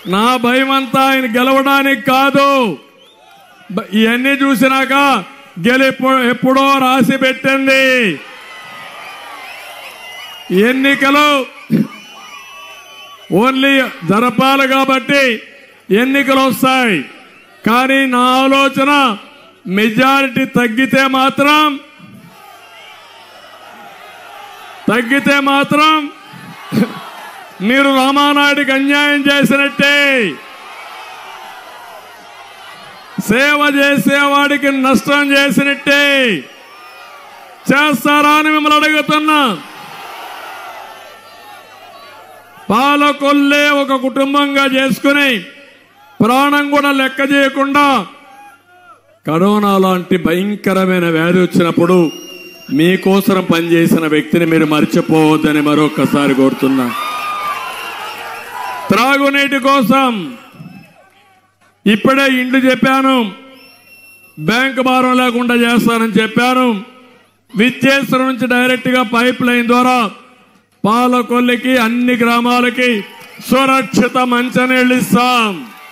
నా భయం అంతా ఆయన గెలవడానికి కాదు బ- ఇవన్నీ చూసినాక గెలిపు ఎప్పుడో రాసి పెట్టింది ఎన్నికలు ఓన్లీ జరపాలి కాబట్టి ఎన్నికలు వస్తాయి కానీ నా ఆలోచన మెజారిటీ తగ్గితే మాత్రం తగ్గితే మాత్రం మీరు రామానాయుడికి అన్యాయం చేసినట్టే సేవ చేసేవాడికి నష్టం చేసినట్టే చేస్తారా అని మిమ్మల్ని అడుగుతున్నా పాలకొల్లే ఒక కుటుంబంగా చేసుకుని ప్రాణం కూడా లెక్క చేయకుండా కరోనా లాంటి భయంకరమైన వ్యాధి వచ్చినప్పుడు మీకోసం పనిచేసిన వ్యక్తిని మీరు మర్చిపోవద్దని మరొకసారి కోరుతున్నా త్రాగునీటి కోసం ఇప్పుడే ఇండ్లు చెప్పాను బ్యాంకు భారం లేకుండా చేస్తానని చెప్పాను విద్యేశ్వరం నుంచి డైరెక్ట్ గా పైప్ లైన్ ద్వారా పాలకొల్లికి అన్ని గ్రామాలకి సురక్షిత మంచనీళ్ళు ఇస్తాం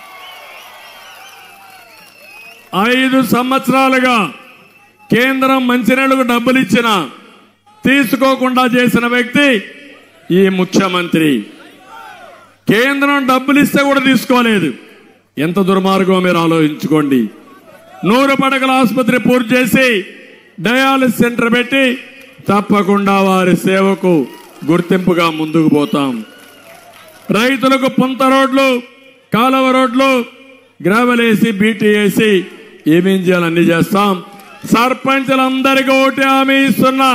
ఐదు సంవత్సరాలుగా కేంద్రం మంచినీళ్లకు డబ్బులు ఇచ్చిన తీసుకోకుండా చేసిన వ్యక్తి ఈ ముఖ్యమంత్రి కేంద్రం డబ్బులు ఇస్తే కూడా తీసుకోలేదు ఎంత దుర్మార్గం మీరు ఆలోచించుకోండి నూరు పడకల ఆసుపత్రి పూర్తి చేసి డయాలిసిస్ సెంటర్ పెట్టి తప్పకుండా వారి సేవకు గుర్తింపుగా ముందుకు పోతాం రైతులకు పుంత రోడ్లు కాలువ రోడ్లు గ్రావెల్ వేసి బీటీ వేసి ఏమేం చేయాలి అన్ని చేస్తాం సర్పంచులందరికీ ఓటు హామీ ఇస్తున్నా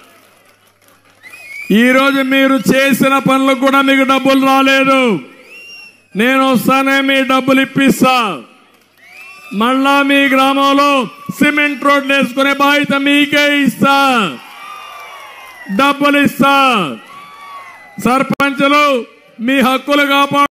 ఈ రోజు మీరు చేసిన పనులకు కూడా మీకు డబ్బులు రాలేదు నేను వస్తానే మీ డబ్బులు ఇప్పిస్తా మళ్ళా మీ గ్రామంలో సిమెంట్ రోడ్లు వేసుకునే బాధ్యత మీకే ఇస్తా డబ్బులు ఇస్తా సర్పంచులు మీ హక్కులు కాపాడు